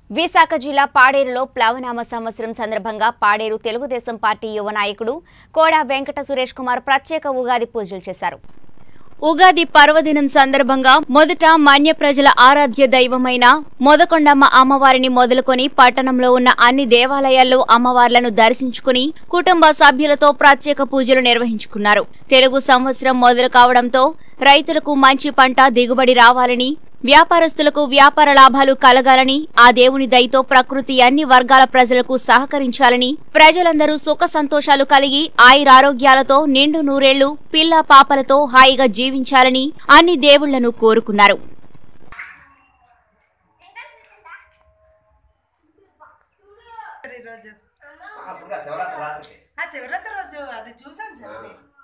విశాఖ జిల్లా పాడేరులో ప్లవనామ సంవత్సరం సందర్భంగా పాడేరు తెలుగుదేశం పార్టీ యువ నాయకుడు కోడా వెంకట సురేష్ కుమార్ ప్రత్యేక ఉగాది పూజలు చేశారు ఉగాది పర్వదినం సందర్భంగా మొదట మన్య ప్రజల ఆరాధ్య దైవమైన మొదకొండమ్మ అమ్మవారిని మొదలుకొని పట్టణంలో ఉన్న అన్ని దేవాలయాల్లో అమ్మవార్లను దర్శించుకుని కుటుంబ సభ్యులతో ప్రత్యేక పూజలు నిర్వహించుకున్నారు తెలుగు సంవత్సరం మొదలు కావడంతో రైతులకు మంచి పంట దిగుబడి రావాలని వ్యాపారస్తులకు వ్యాపార లాభాలు కలగాలని ఆ దేవుని దయతో ప్రకృతి అన్ని వర్గాల ప్రజలకు సహకరించాలని ప్రజలందరూ సుఖ సంతోషాలు కలిగి ఆయురారోగ్యాలతో నిండు నూరేళ్లు పిల్ల పాపలతో హాయిగా జీవించాలని అన్ని దేవుళ్లను కోరుకున్నారు ఈరోజు అప్పుడు శివరాత్రి రాత్రికి ఆ శివరాత్రి రోజు అది చూసాను సార్ అది